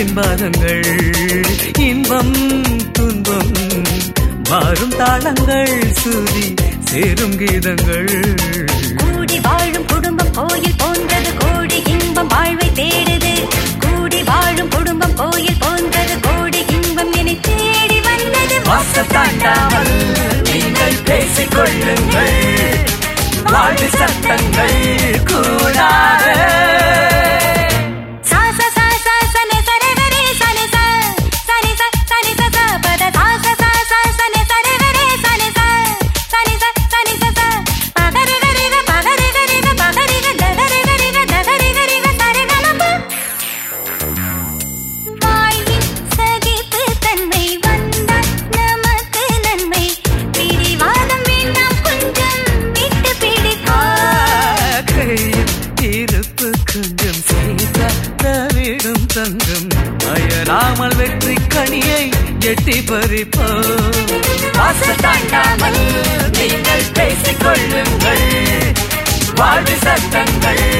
பின்பாதங்கள் இன்பம் துன்பம் மாறும் தாளங்கள் சுதி சேரும் கீதங்கள் கூடி வாழும் குடும்பம் கோயில் போன்றது கோடி இன்பம் வாழ்வை தேடுது கூடி வாழும் குடும்பம் கோயில் போன்றது கோடி இன்பம் என்னை தேடி வந்தது வாசல் தாண்டாமல் நீங்கள் பேசிக் கொள்ளுங்கள் வாழ்வு சத்தங்கள் கூடாத சா சா சா சா சனி சரி கரி சனி சா சனி சா சனி சா சா பத சா சா சா சா சனி சரி கரி சனி சா சனி சா சனி சா சா பகரி கரி க பகரி கரி க பகரி க தகரி கரி க தகரி கரி க சரி கலப்பு வாழ்வின் சகிப்பு தன்மை வந்தால் நமக்கு நன்மை பிடிவாதம் வேண்டாம் கொஞ்சம் விட்டு பிடிக்கும் கையில் இருப்பு கொஞ்சம் சேர்த்தா தவிடும் தங்கம் அயராமல் வெற்றி கனியை எட்டி பறிப்போம் வாசல் தாண்டாமல் நீங்கள் பேசிக் கொள்ளுங்கள் வாழ்வு சத்தங்கள்